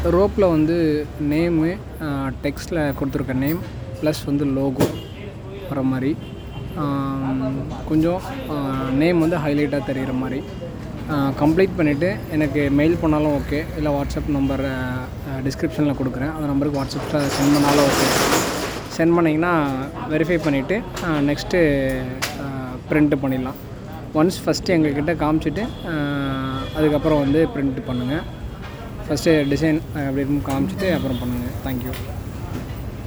ரோப்பில் வந்து நேமு டெக்ஸ்ட்டில் கொடுத்துருக்க name plus வந்து லோகோ வர மாதிரி கொஞ்சம் நேம் வந்து ஹைலைட்டாக தெரிகிற மாதிரி கம்ப்ளீட் பண்ணிவிட்டு எனக்கு மெயில் பண்ணாலும் ஓகே இல்லை வாட்ஸ்அப் நம்பர் டிஸ்கிரிப்ஷனில் கொடுக்குறேன் அந்த நம்பருக்கு வாட்ஸ்அப்பில் சென்ட் பண்ணாலும் ஓகே சென்ட் பண்ணிங்கன்னா வெரிஃபை பண்ணிவிட்டு நெக்ஸ்ட்டு ப்ரிண்ட்டு பண்ணிடலாம் ஒன்ஸ் ஃபஸ்ட்டு எங்கக்கிட்ட காமிச்சிட்டு அதுக்கப்புறம் வந்து ப்ரிண்ட் பண்ணுங்கள் ஃபஸ்ட்டு டிசைன் அப்படி இருக்கும் காமிச்சிட்டு அப்புறம் பண்ணுங்கள் தேங்க்யூ